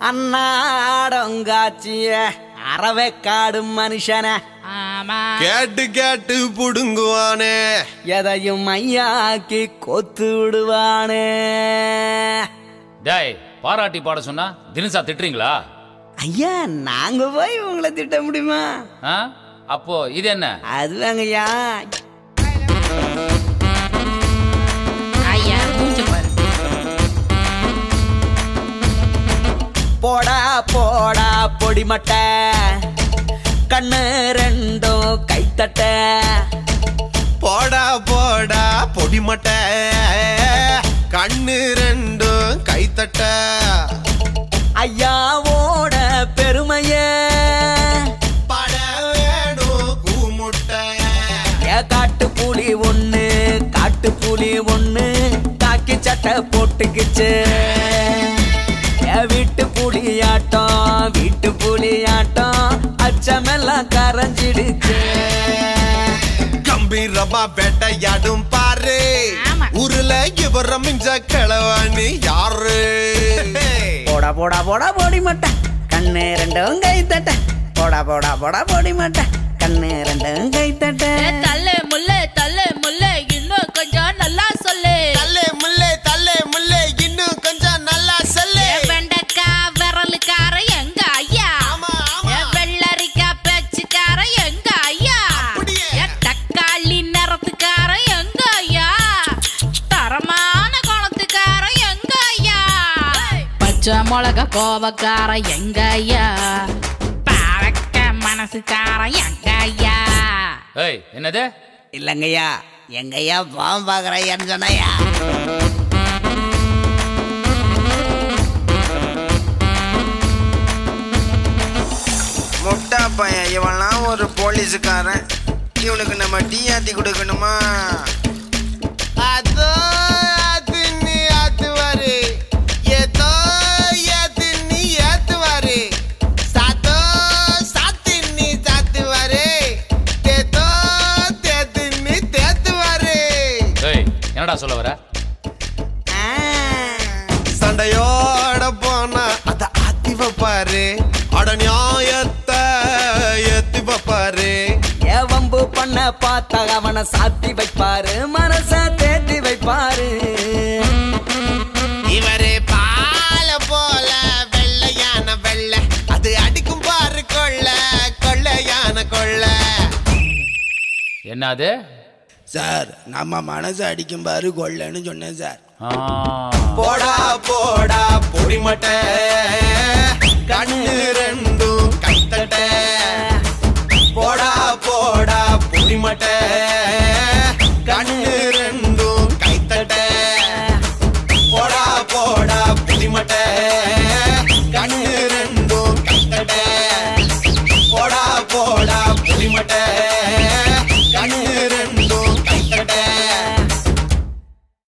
அன்னாடங்காச்சிய அறவைக்காடு மனுஷன ஆமா கேட்டு கேட்டு புடுங்குவானே எதையும் ஐயாக்கி கொத்து விடுவானே டேய் பாராட்டி பாட சொன்னா தினசா திட்டுறீங்களா ஐயா நாங்க போய் உங்களை திட்ட முடியுமா ஆ அப்போ இது என்ன அதுவாங்கய்யா ஐயா மூஞ்சி பாரு போடா போடா பொடி மட்டை கண்ணு ரெண்டும் கைத்தட்ட போடா போடா பொடி மட்டை கண்ணு ரெண்டும் கைத்தட்ட ஐயாவோட பெருமைய பட வேணும் கூமுட்டை ஏ காட்டு புலி ஒண்ணு காட்டு புலி ஒண்ணு காக்கி சட்டை போட்டுக்கிச்சு ஏ வீட்டு புலியாட்டம் வீட்டு புலியாட்டம் அச்சமெல்லாம் கரைஞ்சிடுச்சு கம்பீரமா வேட்டையாடும் பாரு ஆமா. ஊருல இவர மிஞ்ச கிழவாணி யாரு போடா போடா போடா போடி மாட்ட கண்ணு ரெண்டும் கை தட்ட போடா போடா போடா போடி மாட்ட கண்ணு ரெண்டும் கை தட்ட ஏ, தள்ளு முள்ளு தள்ளு முள்ளு இன்னும் கொஞ்சம் நல்லா சொல்லு தல்லே முல்லே தல்லே முல்லே இன்னும் கொஞ்சம் நல்லா சொல்லு ஏ, வெண்டைக்கா விரலுக்கார எங்க ஐயா ஆமா, ஆமா. ஏ, வெள்ளரிக்கா பேச்சுக்கார எங்க ஐயா அப்படியே. ஏ, தக்காளி நிறத்துக்கார எங்க ஐயா தரமான குணத்துக்கார எங்க ஐயா பச்சை மிளகா கோவக்கார எங்க ஐயா பாவக்க மனசுக்கார எங்க ஐயா ஏய் என்னது இல்லங்கய்யா எங்கய்யா பாவம் பாக்குறையான்னு சொன்னையா முட்டா பையன் இவன்லாம் ஒரு போலீஸுக்காரன் இவனுக்கு நம்ம டீ ஆத்தி கொடுக்கணுமா அதோ அது நீ ஆத்துவாரு ஏதோ ஏத்து நீ ஏத்துவாரு சாத்தோ சாத்தி நீ சாத்துவாரு தேத்தோ தேத்து நீ தேத்துவாரு ஏய் என்னடா சொல்ல வர சண்டையோட போனா அத ஆத்தி வைப்பாரு அட நியாயத்தை ஏத்தி வைப்பாரு ஏ வம்பு பண்ண பார்த்தா அவனை சாத்தி வைப்பாரு மனச தேத்தி வைப்பாரு இவரு பால போல வெள்ளையான வெள்ளை அது அடிக்கும் பாரு கொள்ள கொள்ளையான கொள்ள என்னது சார் நம்ம மனசு அடிக்கும் பாரு கொள்ளன்னு சொன்னேன் சார் ஆ போடா போடா பொடி மட்டை கண்ணு ரெண்டு